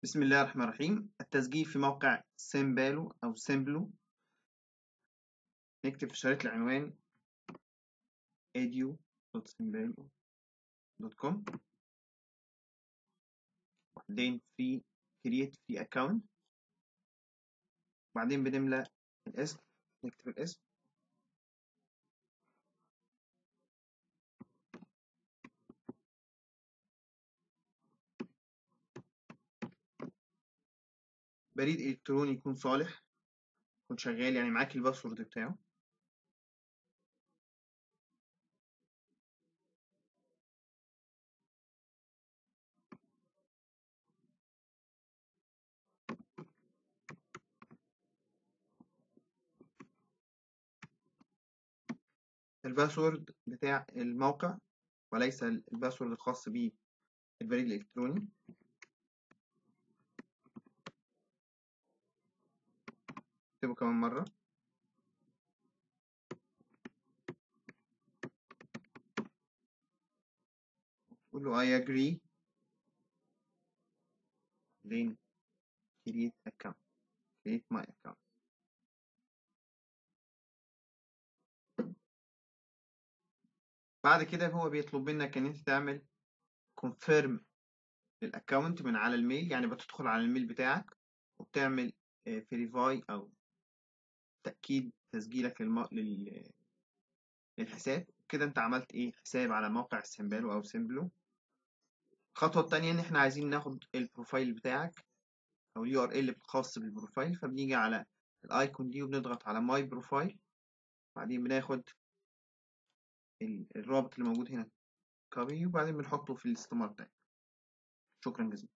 بسم الله الرحمن الرحيم التسجيل في موقع سيمبالو أو سيمبلو نكتب في شريط العنوان edu.simbalo.com وبعدين في create free account وبعدين بنملى الاسم نكتب الاسم بريد إلكتروني يكون صالح يكون شغال يعني معاك الباسورد بتاعه الباسورد بتاع الموقع وليس الباسورد الخاص بالبريد الإلكتروني اكتبه كمان مرة قول له I agree then create account create my account بعد كده هو بيطلب منك ان انت تعمل confirm للاكونت من على الميل يعني بتدخل على الميل بتاعك وبتعمل فيريفاي او تأكيد تسجيلك للم... لل... للحساب كده انت عملت ايه حساب على موقع سيمبالو او سيمبلو الخطوة التانية ان احنا عايزين ناخد البروفايل بتاعك او اليو ار ال الخاص بالبروفايل فبنيجي على الايكون دي وبنضغط على ماي بروفايل بعدين بناخد الرابط اللي موجود هنا كوبي وبعدين بنحطه في الاستمارة بتاعك شكرا جزيلا